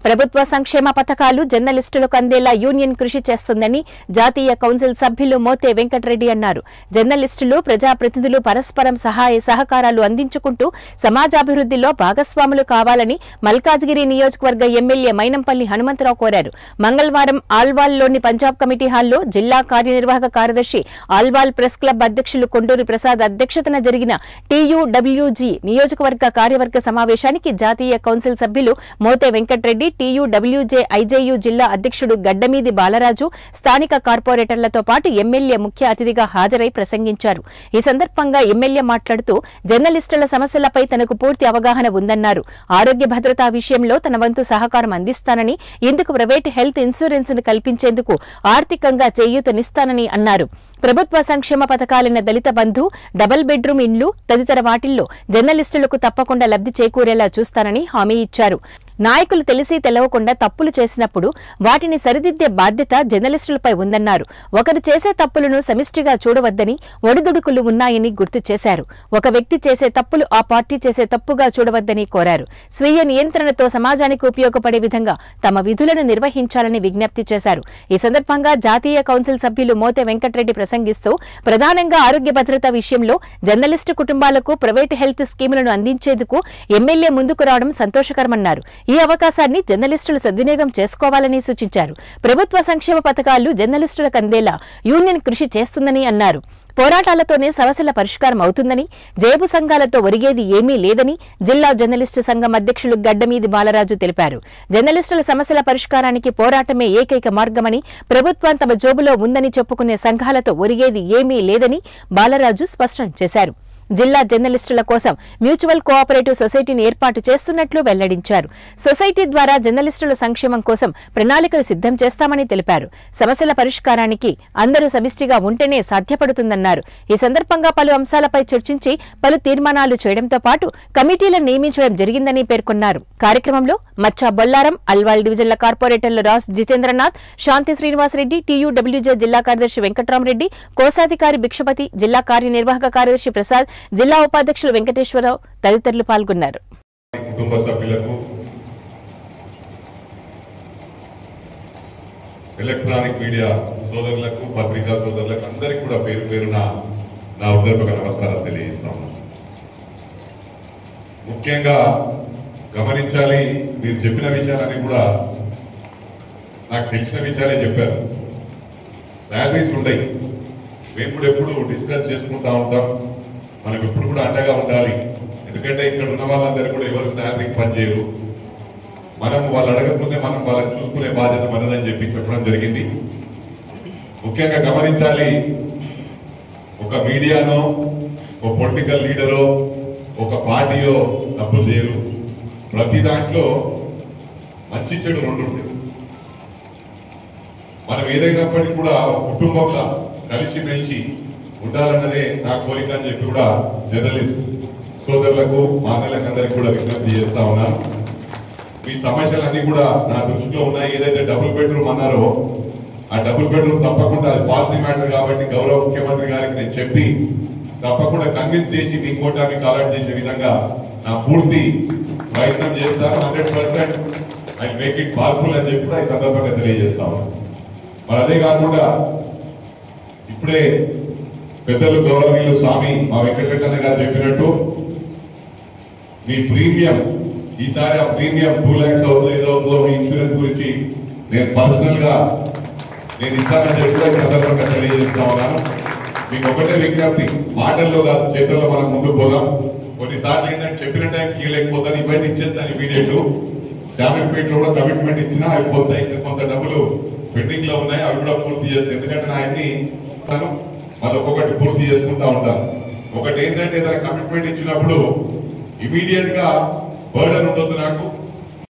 ప్రభుత్వ సంక్షేమ పథకాలు జర్నలిస్టులకు అందేలా యూనియన్ కృషి చేస్తుందని జాతీయ కౌన్సిల్ సభ్యులు మోతే వెంకటరెడ్డి అన్నారు జర్నలిస్టులు ప్రజాప్రతినిధులు పరస్పరం సహాయ సహకారాలు అందించుకుంటూ సమాజాభివృద్ధిలో భాగస్వాములు కావాలని మల్కాజ్గిరి నియోజకవర్గ ఎమ్మెల్యే మైనంపల్లి హనుమంతరావు కోరారు మంగళవారం ఆల్వాల్లోని పంజాబ్ కమిటీ హాల్లో జిల్లా కార్యనిర్వాహక కార్యదర్శి ఆల్వాల్ ప్రెస్ క్లబ్ అధ్యక్షులు కొండూరి ప్రసాద్ అధ్యక్షతన జరిగిన టీయూడబ్ల్యూజీ నియోజకవర్గ కార్యవర్గ సమావేశానికి జాతీయ కౌన్సిల్ సభ్యులు మోతే వెంకటరెడ్డి టీయూడబ్ల్యూజే ఐజేయు జిల్లా అధ్యక్షుడు గడ్డమీది బాలరాజు స్థానిక కార్పొరేటర్లతో పాటు ఎమ్మెల్యే ముఖ్య అతిథిగా హాజరై ప్రసంగించారు ఈ సందర్భంగా ఎమ్మెల్యే మాట్లాడుతూ జర్నలిస్టుల సమస్యలపై తనకు పూర్తి అవగాహన ఉందన్నారు ఆరోగ్య భద్రతా విషయంలో తన వంతు సహకారం అందిస్తానని ఇందుకు ప్రైవేట్ హెల్త్ ఇన్సూరెన్స్ ను కల్పించేందుకు ఆర్థికంగా చేయూతనిస్తానని అన్నారు ప్రభుత్వ సంక్షేమ పథకాలైన దళిత బంధు డబుల్ బెడ్రూమ్ ఇండ్లు తదితర వాటిల్లో జర్నలిస్టులకు తప్పకుండా లబ్ధి చేకూరేలా చూస్తానని హామీ ఇచ్చారు నాయకులు తెలిసి తెలవకుండా తప్పులు చేసినప్పుడు వాటిని సరిదిద్దే బాధ్యత జర్నలిస్టులపై ఉందన్నారు ఒకరు చేసే తప్పులను సమిష్టిగా చూడవద్దని ఒడిదుడుకులు ఉన్నాయని గుర్తు చేశారు ఒక వ్యక్తి చేసే తప్పులు ఆ పార్టీ చేసే తప్పుగా చూడవద్దని కోరారు స్వీయ నియంత్రణతో సమాజానికి ఉపయోగపడే విధంగా తమ విధులను నిర్వహించాలని విజ్ఞప్తి చేశారు ఈ సందర్భంగా జాతీయ కౌన్సిల్ సభ్యులు మోతే వెంకటరెడ్డి ప్రసంగిస్తూ ప్రధానంగా ఆరోగ్య భద్రత విషయంలో జర్నలిస్టు కుటుంబాలకు ప్రైవేట్ హెల్త్ స్కీములను అందించేందుకు ఎమ్మెల్యే ముందుకు రావడం సంతోషకరమన్నారు ఈ అవకాశాన్ని జర్నలిస్టులు సద్వినియోగం చేసుకోవాలని సూచించారు ప్రభుత్వ సంక్షేమ పథకాలు జర్నలిస్టులకు అందేలా యూనియన్ కృషి చేస్తుందని అన్నారు పోరాటాలతోనే సమస్యల పరిష్కారం అవుతుందని జేబు సంఘాలతో ఒరిగేది ఏమీ లేదని జిల్లా జర్నలిస్టు సంఘం అధ్యక్షులు గడ్డమీది బాలరాజు తెలిపారు జర్నలిస్టుల సమస్యల పరిష్కారానికి పోరాటమే ఏకైక మార్గమని ప్రభుత్వం తమ జోబులో ఉందని చెప్పుకునే సంఘాలతో ఒరిగేది ఏమీ లేదని బాలరాజు స్పష్టం చేశారు జిల్లా జర్నలిస్టుల కోసం మ్యూచువల్ కోఆపరేటివ్ సొసైటీని ఏర్పాటు చేస్తున్నట్లు వెల్లడించారు సొసైటీ ద్వారా జర్నలిస్టుల సంక్షేమం కోసం ప్రణాళికలు సిద్ధం చేస్తామని తెలిపారు సమస్యల పరిష్కారానికి అందరూ సమిష్టిగా ఉంటేనే సాధ్యపడుతుందన్నారు ఈ సందర్భంగా పలు అంశాలపై చర్చించి పలు తీర్మానాలు చేయడంతో పాటు కమిటీలను నియమించడం జరిగిందని పేర్కొన్నారు కార్యక్రమంలో మచ్చా బొల్లారం అల్వాల్ డివిజన్ల కార్పొరేటర్లు రాస్ జితేంద్రనాథ్ శాంతి శ్రీనివాసరెడ్డి టీయూడబ్ల్యూజే జిల్లా కార్యదర్శి వెంకట్రామరెడ్డి కోశాధికారి భిక్షపతి జిల్లా కార్యనిర్వాహక కార్యదర్శి ప్రసాద్ జిల్లా ఉపాధ్యక్షులు వెంకటేశ్వరరావు తదితరులు పాల్గొన్నారు కుటుంబ సభ్యులకు ఎలక్ట్రానిక్ మీడియా సోదరులకు పత్రికా సోదరులకు అందరికీ కూడా పేరు పేరున నా హృదయపూర్వక నమస్కారాలు తెలియజేస్తాను ముఖ్యంగా గమనించాలి మీరు చెప్పిన విషయాలన్నీ కూడా నాకు తెలిసిన విషయాలే చెప్పారు శాలరీస్ ఉండయి మేము కూడా ఎప్పుడు డిస్కస్ చేసుకుంటా ఉంటాం మనం ఎప్పుడు కూడా అండగా ఉండాలి ఎందుకంటే ఇక్కడ ఉన్న వాళ్ళందరూ కూడా ఎవరు శాలరీకి పనిచేయరు మనం వాళ్ళు అడగకపోతే మనం వాళ్ళని చూసుకునే బాధ్యత మనదని చెప్పి చెప్పడం జరిగింది ముఖ్యంగా గమనించాలి ఒక మీడియానో ఒక పొలిటికల్ లీడరో ఒక పార్టీయో తప్పు చేయరు ప్రతి దాంట్లో మంచి చెడు రెండు ఉంటాయి మనం ఏదైనప్పటికీ కూడా ఒక కుటుంబంలో కలిసిమెలిసి ఉండాలన్నదే నా కోరిక అని చెప్పి కూడా జర్నలిస్ట్ సోదరులకు మానవులకు అందరికి కూడా విజ్ఞప్తి చేస్తా ఉన్నాను మీ సమస్యలన్నీ కూడా నా దృష్టిలో ఉన్నాయి ఏదైతే డబుల్ బెడ్రూమ్ అన్నారో ఆ డబుల్ బెడ్రూమ్ తప్పకుండా అది పాలసీ మ్యాటర్ కాబట్టి గౌరవ ముఖ్యమంత్రి గారికి నేను చెప్పి తప్పకుండా కన్విన్స్ చేసి మీ కోటా మీకు అలాట్ చేసే విధంగా నా పూర్తి ప్రయత్నం చేస్తాను hundred percent I make it possible అని చెప్పి కూడా ఈ సందర్భంగా తెలియజేస్తా ఉన్నాను మరి అదే కాకుండా ఇప్పుడే పెద్దలు గౌరవనీయులు స్వామి మా వెంకటరెడ్డి గారు చెప్పినట్టు మీ ప్రీమియం ఈసారి ఆ ప్రీమియం టూ ల్యాక్స్ అవుతుందో ఏదో అవుతుందో మీ ఇన్సూరెన్స్ గురించి నేను పర్సనల్ గా నేను ఇస్తానని చెప్పి కూడా ఈ సందర్భంగా తెలియజేస్తా ఉన్నాను మీకు ఒకటే విజ్ఞప్తి మాటల్లో కాదు చేతుల్లో మనం ముందుకు పోదాం కొన్నిసార్లు ఏంటంటే చెప్పిన టైం కీలేకపోతాను ఇవన్నీ ఇచ్చేస్తాను ఇమీడియట్ స్టాంపింగ్ లో కూడా కమిట్మెంట్ ఇచ్చినా అయిపోతాయి ఇంకా కొంత డబ్బులు పెండింగ్ లో ఉన్నాయి అవి కూడా పూర్తి చేస్తాయి ఎందుకంటే నా అన్ని ఉంటాను అది ఒక్కొక్కటి పూర్తి చేసుకుంటా ఉంటాను ఒకటి ఏంటంటే ఏదైనా కమిట్మెంట్ ఇచ్చినప్పుడు ఇమీడియట్ గా బర్డన్ ఉండొద్దు నాకు